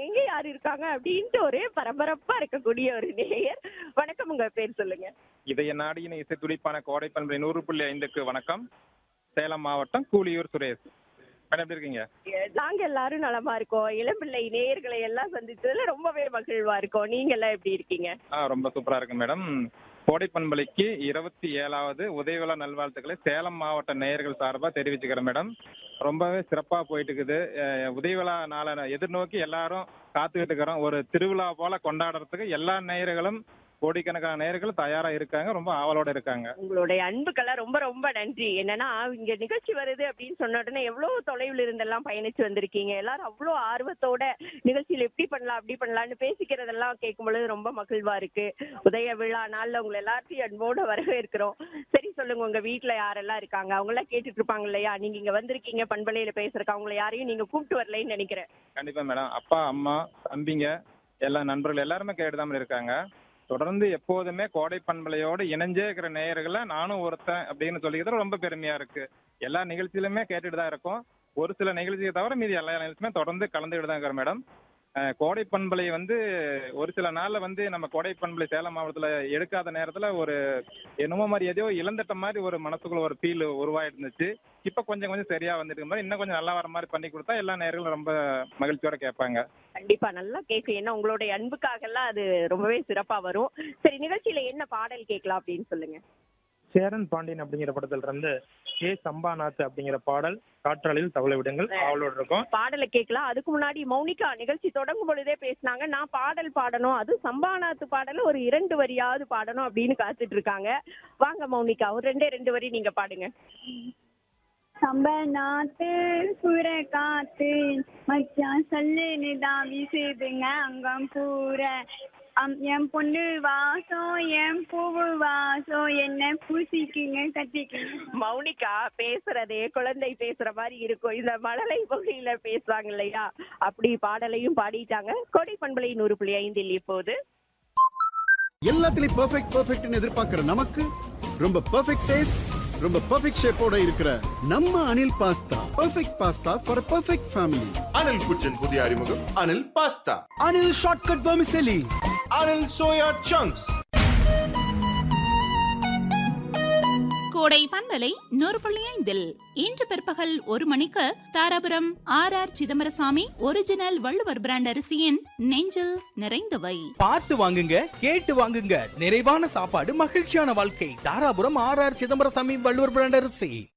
இருக்காங்க இங்க யாரு இருக்காங்க அப்படின்ட்டு ஒரே பரபரப்பா இருக்கக்கூடிய ஒரு நேயர் வணக்கம் உங்க பேர் சொல்லுங்க இதய நாடியின் இசை துடிப்பான கோடை பண்பை நூறு புள்ளி ஐந்துக்கு வணக்கம் சேலம் மாவட்டம் கூலியூர் சுரேஷ் மேடம் எப்படி இருக்கீங்க நாங்க எல்லாரும் நலமா இருக்கோம் இளம்பிள்ளை நேயர்களை எல்லாம் சந்திச்சதுல ரொம்பவே மகிழ்வா இருக்கோம் நீங்க எல்லாம் எப்படி இருக்கீங்க ஆ ரொம்ப சூப்பரா இருக்கு மேடம் கோடை பண்பலைக்கு இருபத்தி ஏழாவது உதயவிழா நல்வாழ்த்துக்களை சேலம் மாவட்ட நேயர்கள் சார்பாக தெரிவிச்சுக்கிறேன் மேடம் ரொம்பவே சிறப்பாக போயிட்டு இருக்குது அஹ் உதயவிழா நாளை எதிர்நோக்கி எல்லாரும் காத்துக்கிட்டு இருக்கிறோம் ஒரு திருவிழா போல கொண்டாடுறதுக்கு எல்லா நேயர்களும் கோடிக்கணக்கான நேயர்கள் தயாரா இருக்காங்க ரொம்ப ஆவலோட இருக்காங்க உங்களுடைய அன்புக்கெல்லாம் ரொம்ப ரொம்ப நன்றி என்னன்னா இங்க நிகழ்ச்சி வருது அப்படின்னு சொன்ன உடனே எவ்வளவு தொலைவில் இருந்தெல்லாம் பயணிச்சு வந்திருக்கீங்க எல்லாரும் அவ்வளவு ஆர்வத்தோட நிகழ்ச்சியில எப்படி பண்ணலாம் அப்படி பண்ணலாம்னு பேசிக்கிறதெல்லாம் கேட்கும் பொழுது ரொம்ப மகிழ்வா இருக்கு உதய விழா நாள்ல உங்களை எல்லாத்தையும் அன்போட வரவேற்கிறோம் சரி சொல்லுங்க உங்க வீட்டுல யாரெல்லாம் இருக்காங்க அவங்க எல்லாம் கேட்டுட்டு இருப்பாங்க இல்லையா நீங்க இங்க வந்திருக்கீங்க பண்பலையில பேசுறதுக்கு அவங்களை யாரையும் நீங்க கூப்பிட்டு வரலைன்னு நினைக்கிறேன் கண்டிப்பா மேடம் அப்பா அம்மா தம்பிங்க எல்லா நண்பர்கள் எல்லாருமே கேட்டுதான் இருக்காங்க தொடர்ந்து எப்போதுமே கோடை பண்பலையோடு இணைஞ்சே இருக்கிற நேயர்களை நானும் ஒருத்தன் அப்படின்னு சொல்லிக்கிறது ரொம்ப பெருமையா இருக்கு எல்லா நிகழ்ச்சியிலுமே கேட்டுட்டு தான் இருக்கோம் ஒரு சில நிகழ்ச்சியை தவிர மீதி எல்லா நிகழ்ச்சியுமே தொடர்ந்து கலந்துக்கிட்டு தான் இருக்கிறோம் மேடம் அஹ் கோடை பண்பலை வந்து ஒரு சில நாள்ல வந்து நம்ம கோடை பண்பலை சேலம் மாவட்டத்துல எடுக்காத நேரத்துல ஒரு என்னமோ மாதிரி எதையோ இழந்துட்ட மாதிரி ஒரு மனசுக்குள்ள ஒரு ஃபீல் உருவாயிட்டு இருந்துச்சு இப்ப கொஞ்சம் கொஞ்சம் சரியா வந்துட்டு மாதிரி இன்னும் கொஞ்சம் நல்லா வர மாதிரி பண்ணி கொடுத்தா எல்லா நேர்களும் ரொம்ப மகிழ்ச்சியோட கேட்பாங்க கண்டிப்பா நல்லா கேட்கும் ஏன்னா உங்களுடைய அன்புக்காக எல்லாம் அது ரொம்பவே சிறப்பா வரும் சரி நிகழ்ச்சியில என்ன பாடல் கேட்கலாம் அப்படின்னு சொல்லுங்க சேரன் பாண்டியன் அப்படிங்கிற படத்துல இருந்து ஏ சம்பாநாத் அப்படிங்கிற பாடல் காற்றாலையில் தவளை விடுங்கள் அவளோட இருக்கும் பாடலை கேட்கலாம் அதுக்கு முன்னாடி மௌனிகா நிகழ்ச்சி தொடங்கும் பொழுதே பேசினாங்க நான் பாடல் பாடணும் அது சம்பானாத்து பாடல ஒரு இரண்டு வரியாவது பாடணும் அப்படின்னு காத்துட்டு இருக்காங்க வாங்க மௌனிகா ஒரு ரெண்டே ரெண்டு வரி நீங்க பாடுங்க சம்பநாத்து சுர காத்து மச்சான் சல்லுன்னு தான் வீசுதுங்க அங்கம் பூர அம், என் பொண்ணு வாசம் என் பூவு வாசம் என்ன பூசிக்குங்க கத்திக்குங்க மௌனிகா பேசுறதே குழந்தை பேசுற மாதிரி இருக்கும் இந்த மழலை பகுதியில பேசுறாங்க இல்லையா அப்படி பாடலையும் பாடிட்டாங்க கொடை பண்பலை நூறு புள்ளி ஐந்தில் இப்போது எல்லாத்துலயும் பெர்ஃபெக்ட் பெர்ஃபெக்ட்னு எதிர்பார்க்கிற நமக்கு ரொம்ப பெர்ஃபெக்ட் டேஸ்ட் ரொம்ப பெர்ஃபெக்ட் ஷேப்போட இருக்கிற நம்ம Anil pasta perfect pasta for perfect family Anil kitchen புதிய அறிமுகம் Anil pasta Anil shortcut vermicelli Anil soya chunks கோடை பண்பலை நூறு புள்ளி ஐந்தில் இன்று பிற்பகல் ஒரு மணிக்கு Dharapuram R R Chidambarasamy original Valluvar brand அரிசியின் நெஞ்சில் நிறைந்தவை பார்த்து வாங்குங்க கேட்டு வாங்குங்க நிறைவான சாப்பாடு மகிழ்ச்சியான வாழ்க்கை Dharapuram R R Chidambarasamy Valluvar brand அரிசி